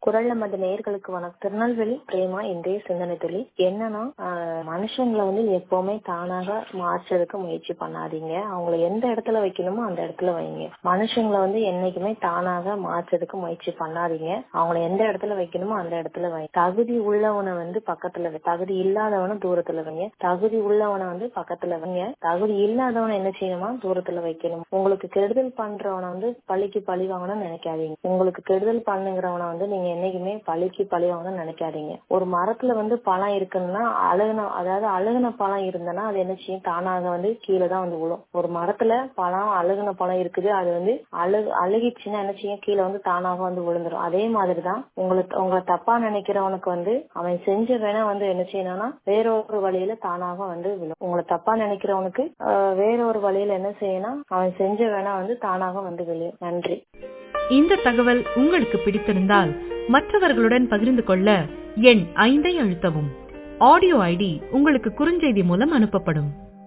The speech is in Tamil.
குரல் நமது நேயர்களுக்கு வணக்கம் திருநெல்வேலி பிரேமா இன்றைய சிந்தனை துளி என்னன்னா ஆஹ், மனுஷங்களை வந்து எப்பவுமே தானாக மாற்றுறதுக்கு முயற்சி பண்ணாதீங்க அவங்கள எந்த இடத்துல வைக்கணுமோ அந்த இடத்துல வைங்க மனுஷங்களை வந்து என்னைக்குமே தானாக மாற்றுறதுக்கு முயற்சி பண்ணாதீங்க அவங்கள எந்த இடத்துல வைக்கணுமோ அந்த இடத்துல வை தகுதி உள்ளவனை வந்து பக்கத்துல வை தகுதி இல்லாதவனை தூரத்துல வைங்க தகுதி உள்ளவனை வந்து பக்கத்துல வைங்க தகுதி இல்லாதவனை என்ன செய்யணுமா தூரத்துல வைக்கணும் உங்களுக்கு கெடுதல் பண்றவனை வந்து பழிக்கு பழி வாங்கணும்னு நினைக்காதீங்க உங்களுக்கு கெடுதல் பண்ணுங்கிறவனை வந்து நீங்க என்னைக்குமே பழிக்கு பழி வாங்கணும்னு நினைக்காதீங்க ஒரு மரத்துல வந்து பழம் இருக்குன்னா அழுகுன அதாவது அழுகுன பழம் இருந்தனா அது என்ன செய்யும் தானாக வந்து கீழே தான் வந்து விழும் ஒரு மரத்துல பழம் அழுகுன பழம் இருக்குது அது வந்து அழகு அழுகிச்சுன்னா என்ன செய்யும் கீழே வந்து தானாக வந்து விழுந்துரும் அதே மாதிரிதான் உங்களுக்கு உங்களை தப்பா நினைக்கிறவனுக்கு வந்து அவன் செஞ்ச வேணா வந்து என்ன செய்யணும்னா வேறொரு வழியில தானாக வந்து விழும் உங்களை தப்பா நினைக்கிறவனுக்கு ஆஹ், வேறொரு வழியில என்ன செய்யணும் அவன் செஞ்ச வேணா வந்து தானாக வந்து விழும் நன்றி இந்த தகவல் உங்களுக்கு பிடித்திருந்தால் மற்றவர்களுடன் பகிர்ந்து கொள்ள எண் ஐந்தை அழுத்தவும் ஆடியோ ஐடி உங்களுக்கு குறுஞ்செய்தி மூலம் அனுப்பப்படும்